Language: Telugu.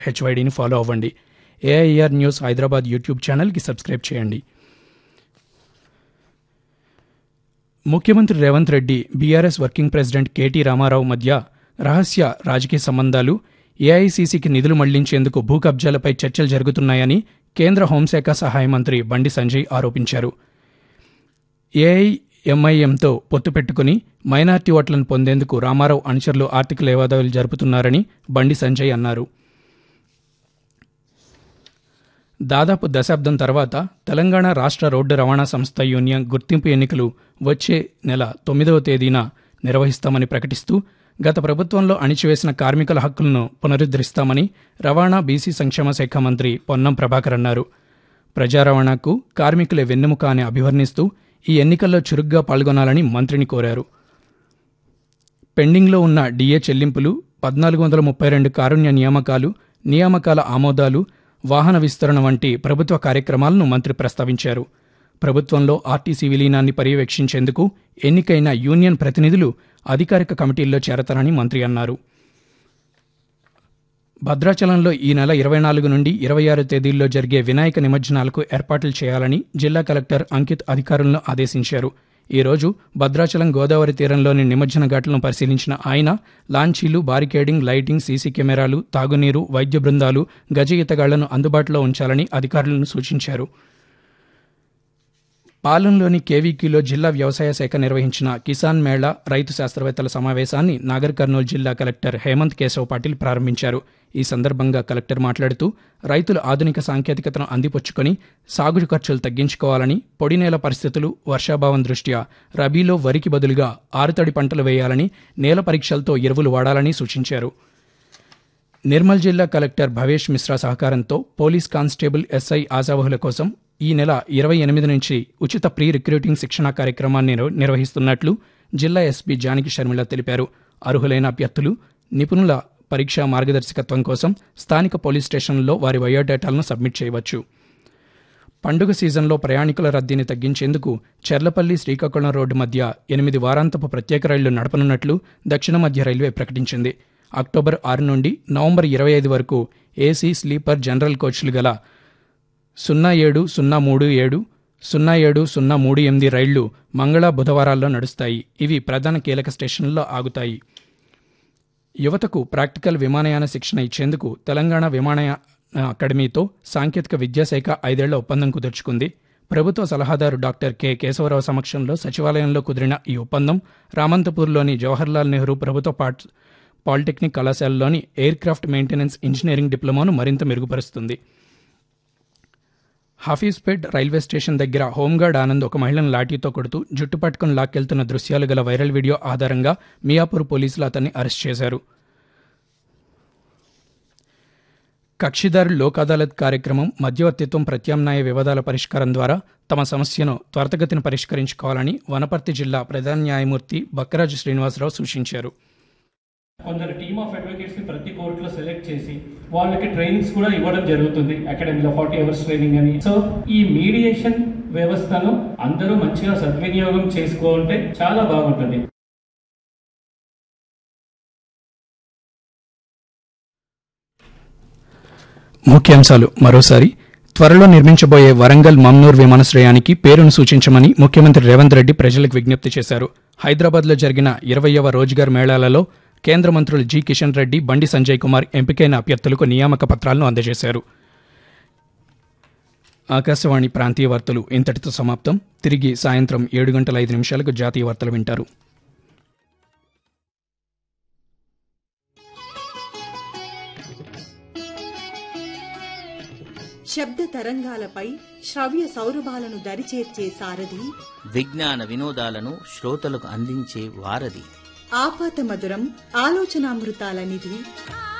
హెచ్వైడిని ఫాలో అవ్వండి ఏఐఆర్ న్యూస్ హైదరాబాద్ యూట్యూబ్ ఛానల్కి సబ్స్క్రైబ్ చేయండి ముఖ్యమంత్రి Revanth Reddy BRS working president KT Ramarao మధ్య రహస్య రాజకీయ సంబంధాలు ఏఐసీసీకి నిధులు మళ్లించేందుకు భూ కబ్జాలపై చర్చలు జరుగుతున్నాయని కేంద్ర హోంశాఖ సహాయ మంత్రి బండి సంజయ్ ఆరోపించారు ఏఐఎంఐఎంతో పొత్తు పెట్టుకుని మైనార్టీ ఓట్లను పొందేందుకు రామారావు అనుచరులు ఆర్థిక లేవాదేవీలు జరుపుతున్నారని బండి సంజయ్ అన్నారు దాదాపు దశాబ్దం తర్వాత తెలంగాణ రాష్ట్ర రోడ్డు రవాణా సంస్థ యూనియన్ గుర్తింపు ఎన్నికలు వచ్చే నెల తొమ్మిదవ తేదీన నిర్వహిస్తామని ప్రకటిస్తూ గత ప్రభుత్వంలో అణిచివేసిన కార్మికుల హక్కులను పునరుద్ధరిస్తామని రవాణా బీసీ సంక్షేమ శాఖ మంత్రి పొన్నం ప్రభాకర్ అన్నారు ప్రజా రవాణాకు కార్మికులే వెన్నెముక అని అభివర్ణిస్తూ ఈ ఎన్నికల్లో చురుగ్గా పాల్గొనాలని మంత్రిని కోరారు పెండింగ్లో ఉన్న డిఏ చెల్లింపులు పద్నాలుగు వందల ముప్పై రెండు కారుణ్య నియామకాలు నియామకాల ఆమోదాలు వాహన విస్తరణ వంటి ప్రభుత్వ కార్యక్రమాలను మంత్రి ప్రస్తావించారు ప్రభుత్వంలో ఆర్టీసీ విలీనాన్ని పర్యవేక్షించేందుకు ఎన్నికైన యూనియన్ ప్రతినిధులు అధికారిక కమిటీల్లో చేరతారని మంత్రి అన్నారు భద్రాచలంలో ఈ నెల ఇరవై నాలుగు నుండి ఇరవై ఆరు తేదీల్లో జరిగే వినాయక నిమజ్జనాలకు ఏర్పాట్లు చేయాలని జిల్లా కలెక్టర్ అంకిత్ అధికారులను ఆదేశించారు ఈ రోజు భద్రాచలం గోదావరి తీరంలోని నిమజ్జన ఘాట్లను పరిశీలించిన ఆయన లాంచీలు బారికేడింగ్ లైటింగ్ సీసీ కెమెరాలు తాగునీరు వైద్య బృందాలు గజ ఈతగాళ్లను అందుబాటులో ఉంచాలని అధికారులను సూచించారు పాలెంలోని కేవీక్యూలో జిల్లా వ్యవసాయ శాఖ నిర్వహించిన కిసాన్ మేళా రైతు శాస్త్రవేత్తల సమావేశాన్ని నాగర్ కర్నూలు జిల్లా కలెక్టర్ హేమంత్ కేశవ్ పాటిల్ ప్రారంభించారు ఈ సందర్భంగా కలెక్టర్ మాట్లాడుతూ రైతులు ఆధునిక సాంకేతికతను అందిపుచ్చుకొని సాగు ఖర్చులు తగ్గించుకోవాలని పొడి నేల పరిస్థితులు వర్షాభావం దృష్ట్యా రబీలో వరికి బదులుగా ఆరుతడి పంటలు వేయాలని నేల పరీక్షలతో ఎరువులు వాడాలని సూచించారు నిర్మల్ జిల్లా కలెక్టర్ భవేష్ మిశ్రా సహకారంతో పోలీస్ కానిస్టేబుల్ ఎస్ఐ ఆశావహుల కోసం ఈ నెల ఇరవై ఎనిమిది నుంచి ఉచిత ప్రీ రిక్రూటింగ్ శిక్షణ కార్యక్రమాన్ని నిర్వ- నిర్వహిస్తున్నట్లు జిల్లా ఎస్పీ జానకి షర్మిల తెలిపారు అర్హులైన అభ్యర్థులు నిపుణుల పరీక్షా మార్గదర్శకత్వం కోసం స్థానిక పోలీస్ స్టేషన్లో వారి బయోడేటాలను సబ్మిట్ చేయవచ్చు పండుగ సీజన్లో ప్రయాణికుల రద్దీని తగ్గించేందుకు చెర్లపల్లి శ్రీకాకుళం రోడ్డు మధ్య ఎనిమిది వారాంతపు ప్రత్యేక రైళ్లు నడపనున్నట్లు దక్షిణ మధ్య రైల్వే ప్రకటించింది అక్టోబర్ ఆరు నుండి నవంబర్ ఇరవై ఐదు వరకు ఏసీ స్లీపర్ జనరల్ కోచ్లు గల సున్నా ఏడు సున్నా మూడు ఏడు సున్నా ఏడు సున్నా మూడు ఎనిమిది రైళ్లు మంగళ బుధవారాల్లో నడుస్తాయి ఇవి ప్రధాన కీలక స్టేషన్లలో ఆగుతాయి యువతకు ప్రాక్టికల్ విమానయాన శిక్షణ ఇచ్చేందుకు తెలంగాణ విమానయాన అకాడమీతో సాంకేతిక విద్యాశాఖ ఐదేళ్ల ఒప్పందం కుదుర్చుకుంది ప్రభుత్వ సలహాదారు డాక్టర్ కె కేశవరావు సమక్షంలో సచివాలయంలో కుదిరిన ఈ ఒప్పందం రామంతపూర్లోని జవహర్లాల్ నెహ్రూ ప్రభుత్వ పాఠ్ పాలిటెక్నిక్ కళాశాలలోని ఎయిర్ క్రాఫ్ట్ మెయింటెనెన్స్ ఇంజనీరింగ్ డిప్లొమాను మరింత మెరుగుపరుస్తుంది హఫీజ్పేట్ రైల్వే స్టేషన్ దగ్గర హోంగార్డ్ ఆనంద్ ఒక మహిళను లాఠీతో కొడుతూ జుట్టు పట్టుకుని లాక్కెళ్తున్న దృశ్యాలు గల వైరల్ వీడియో ఆధారంగా మియాపూర్ పోలీసులు అతన్ని అరెస్ట్ చేశారు కక్షిదారు లోక్ అదాలత్ కార్యక్రమం మధ్యవర్తిత్వం ప్రత్యామ్నాయ వివాదాల పరిష్కారం ద్వారా తమ సమస్యను త్వరితగతిన పరిష్కరించుకోవాలని వనపర్తి జిల్లా ప్రధాన న్యాయమూర్తి బక్కరాజు శ్రీనివాసరావు సూచించారు కొందరు టీమ్ ఆఫ్ అడ్వకేట్స్ ని ప్రతి కోర్టులో సెలెక్ట్ చేసి వాళ్ళకి ట్రైనింగ్స్ కూడా ఇవ్వడం జరుగుతుంది అకాడమీలో ఫార్టీ అవర్స్ ట్రైనింగ్ అని సో ఈ మీడియేషన్ వ్యవస్థను అందరూ మంచిగా సద్వినియోగం చేసుకోవాలంటే చాలా బాగుంటుంది ముఖ్యాంశాలు మరోసారి త్వరలో నిర్మించబోయే వరంగల్ మమ్నూర్ విమానాశ్రయానికి పేరును సూచించమని ముఖ్యమంత్రి రేవంత్ రెడ్డి ప్రజలకు విజ్ఞప్తి చేశారు హైదరాబాద్లో జరిగిన ఇరవయవ రోజ్గార్ మేళాలలో కేంద్ర మంత్రులు జి కిషన్ రెడ్డి బండి సంజయ్ కుమార్ ఎంపికైన అభ్యర్థులకు నియామక పత్రాలను అందజేశారు ఆకాశవాణి ప్రాంతీయ వార్తలు ఇంతటితో సమాప్తం తిరిగి సాయంత్రం ఏడు గంటల ఐదు నిమిషాలకు జాతీయ వార్తలు వింటారు శబ్ద తరంగాలపై శ్రవ్య సౌరభాలను దరిచేర్చే సారథి విజ్ఞాన వినోదాలను శ్రోతలకు అందించే వారధి ఆపాత మధురం ఆలోచనామృతాల నిధి ఆ